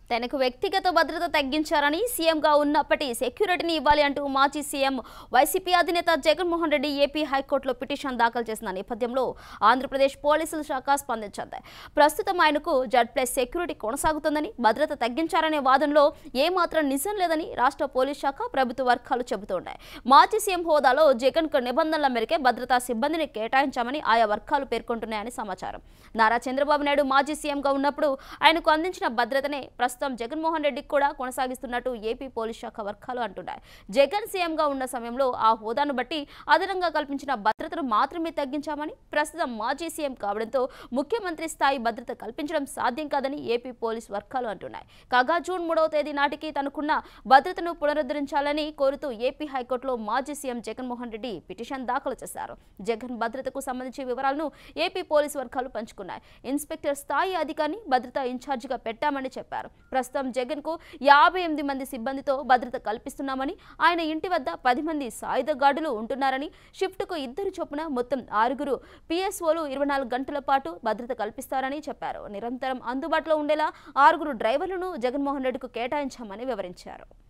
తనకు వ్యక్తిగత భద్రత తగ్గించారని సీఎంగా ఉన్నప్పటి సెక్యూరిటీని ఇవ్వాలి అంటూ మాజీ సీఎం వైసీపీ అధినేత జగన్మోహన్ రెడ్డి ఏపీ హైకోర్టులో పిటిషన్ దాఖలు చేసిన నేపథ్యంలో ఆంధ్రప్రదేశ్ పోలీసుల శాఖ స్పందించింది ప్రస్తుతం ఆయనకు జడ్ ప్లస్ సెక్యూరిటీ కొనసాగుతుందని భద్రత తగ్గించారనే వాదనలో ఏమాత్రం నిజం లేదని రాష్ట్ర పోలీస్ శాఖ ప్రభుత్వ వర్గాలు చెబుతున్నాయి మాజీ సీఎం హోదాలో జగన్ నిబంధనల మేరకే భద్రతా సిబ్బందిని కేటాయించామని ఆయా వర్గాలు పేర్కొంటున్నాయని సమాచారం నారా చంద్రబాబు నాయుడు మాజీ సీఎంగా ఉన్నప్పుడు ఆయనకు అందించిన భద్రతనే ప్రస్తుతం జగన్మోహన్ రెడ్డికి కూడా కొనసాగిస్తున్నట్టు ఏపీ పోలీస్ శాఖ వర్గాలు అంటున్నాయి జగన్ సీఎంగా ఉన్న సమయంలో ఆ హోదాను బట్టి అదనంగా కల్పించిన భద్రతను మాత్రమే తగ్గించామని ప్రస్తుతం మాజీ సీఎం కావడంతో ముఖ్యమంత్రి స్థాయి భద్రత కల్పించడం సాధ్యం కాదని ఏపీ పోలీస్ వర్గాలు అంటున్నాయి కాగా జూన్ మూడవ తేదీ నాటికి తనకున్న భద్రతను పునరుద్ధరించాలని కోరుతూ ఏపీ హైకోర్టులో మాజీ సీఎం జగన్మోహన్ రెడ్డి పిటిషన్ దాఖలు చేశారు జగన్ భద్రతకు సంబంధించిన వివరాలను ఏపీ పోలీస్ వర్గాలు పంచుకున్నాయి ఇన్స్పెక్టర్ స్థాయి అధికారిని భద్రతా ఇన్ఛార్జిగా పెట్టామని చెప్పారు ప్రస్తుతం జగన్ కు యాభై ఎనిమిది మంది సిబ్బందితో భద్రత కల్పిస్తున్నామని ఆయన ఇంటి వద్ద పది మంది సాయుధ గార్డులు ఉంటున్నారని షిఫ్ట్ కు ఇద్దరు చొప్పున మొత్తం ఆరుగురు పిఎస్ఓలు ఇరవై నాలుగు గంటల పాటు భద్రత కల్పిస్తారని చెప్పారు నిరంతరం అందుబాటులో ఉండేలా ఆరుగురు డ్రైవర్లను జగన్మోహన్ రెడ్డికి కేటాయించామని వివరించారు